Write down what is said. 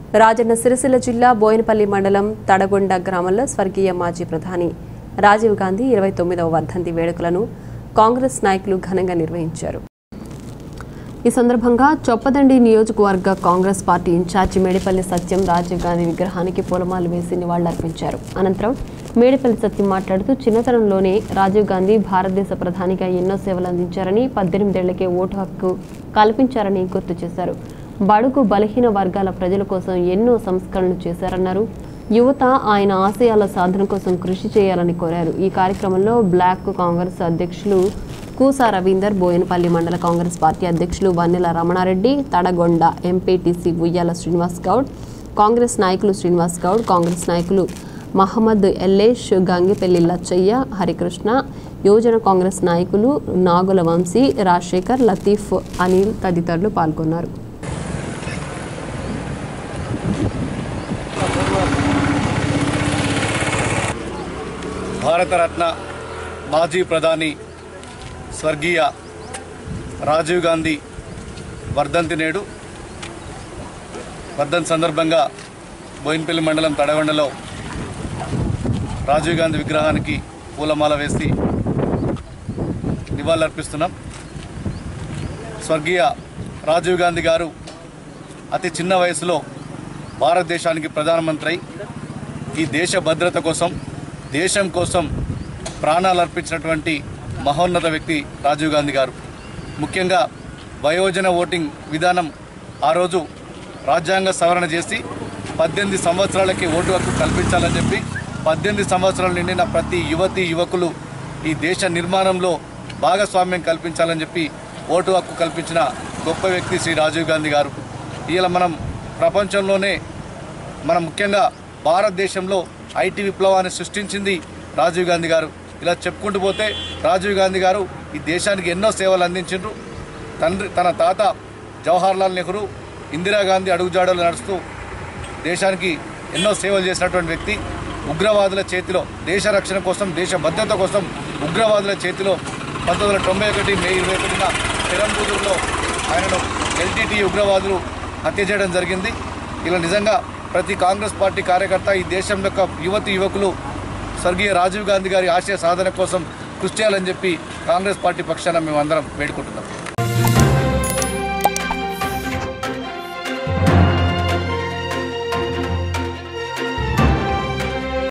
రాజన్న సిరిసిల్ల జిల్లా బోయినపల్లి మండలం తడగొండ గ్రామంలో స్వర్గీయ మాజీ ప్రధాని రాజీవ్ గాంధీ ఇరవై తొమ్మిదవ వర్ధంతి వేడుకలను కాంగ్రెస్ నాయకులు ఘనంగా నిర్వహించారు ఈ సందర్భంగా చొప్పదండి నియోజకవర్గ కాంగ్రెస్ పార్టీ ఇన్ఛార్జి మేడిపల్లి సత్యం రాజీవ్ గాంధీ విగ్రహానికి పూలమాలు వేసి నివాళులర్పించారు అనంతరం మేడిపల్లి సత్యం మాట్లాడుతూ చిన్నతనంలోనే రాజీవ్ గాంధీ భారతదేశ ప్రధానిగా ఎన్నో సేవలు అందించారని పద్దెనిమిదేళ్లకే ఓటు హక్కు కల్పించారని గుర్తు చేశారు బడుగు బలహీన వర్గాల ప్రజల కోసం ఎన్నో సంస్కరణలు చేశారన్నారు యువత ఆయన ఆశయాల సాధన కోసం కృషి చేయాలని కోరారు ఈ కార్యక్రమంలో బ్లాక్ కాంగ్రెస్ అధ్యక్షులు కూసా రవీందర్ బోయనపల్లి మండల కాంగ్రెస్ పార్టీ అధ్యక్షులు వన్నెల రమణారెడ్డి తడగొండ ఎంపీటీసీ ఉయ్యాల శ్రీనివాస్ గౌడ్ కాంగ్రెస్ నాయకులు శ్రీనివాస్ గౌడ్ కాంగ్రెస్ నాయకులు మహమ్మద్ ఎల్లేష్ గంగిపెల్లి లచ్చయ్య హరికృష్ణ యువజన కాంగ్రెస్ నాయకులు నాగుల వంశీ రాజశేఖర్ లతీఫ్ అనిల్ తదితరులు పాల్గొన్నారు భారతరత్న మాజీ ప్రధాని స్వర్గీయ రాజీవ్ గాంధీ వర్ధంతి నేడు వర్ధంతి సందర్భంగా బోయినపల్లి మండలం తడగొండలో రాజీవ్ గాంధీ విగ్రహానికి పూలమాల వేసి నివాళులర్పిస్తున్నాం స్వర్గీయ రాజీవ్ గాంధీ గారు అతి చిన్న వయసులో భారతదేశానికి ప్రధానమంత్రి అయి ఈ దేశ భద్రత కోసం దేశం కోసం ప్రాణాలు అర్పించినటువంటి మహోన్నత వ్యక్తి రాజీవ్ గాంధీ గారు ముఖ్యంగా వయోజన ఓటింగ్ విధానం ఆ రోజు రాజ్యాంగ సవరణ చేసి పద్దెనిమిది సంవత్సరాలకి ఓటు హక్కు కల్పించాలని చెప్పి పద్దెనిమిది సంవత్సరాలు నిండిన ప్రతి యువతి యువకులు ఈ దేశ నిర్మాణంలో భాగస్వామ్యం కల్పించాలని చెప్పి ఓటు హక్కు కల్పించిన గొప్ప వ్యక్తి శ్రీ రాజీవ్ గాంధీ గారు ఇలా మనం ప్రపంచంలోనే మనం ముఖ్యంగా భారతదేశంలో ఐటీ విప్లవాన్ని సృష్టించింది రాజీవ్ గాంధీ గారు ఇలా చెప్పుకుంటూ పోతే రాజీవ్ గాంధీ గారు ఈ దేశానికి ఎన్నో సేవలు అందించారు తండ్రి తన తాత జవహర్లాల్ నెహ్రూ ఇందిరాగాంధీ అడుగుజాడలు నడుస్తూ దేశానికి ఎన్నో సేవలు చేసినటువంటి వ్యక్తి ఉగ్రవాదుల చేతిలో దేశ రక్షణ కోసం దేశ భద్రత కోసం ఉగ్రవాదుల చేతిలో పంతొమ్మిది వందల తొంభై ఒకటి మే ఇరవై ఒకటిన పెరంబూరులో ఆయనను ఎల్టీటీ ఉగ్రవాదులు హత్య చేయడం జరిగింది ఇలా నిజంగా ప్రతి కాంగ్రెస్ పార్టీ కార్యకర్త ఈ దేశం యొక్క యువతి యువకులు స్వర్గీయ రాజీవ్ గాంధీ గారి ఆశయ సాధన కోసం కృషి చేయాలని చెప్పి కాంగ్రెస్ పార్టీ పక్షాన మేము అందరం వేడుకుంటున్నాం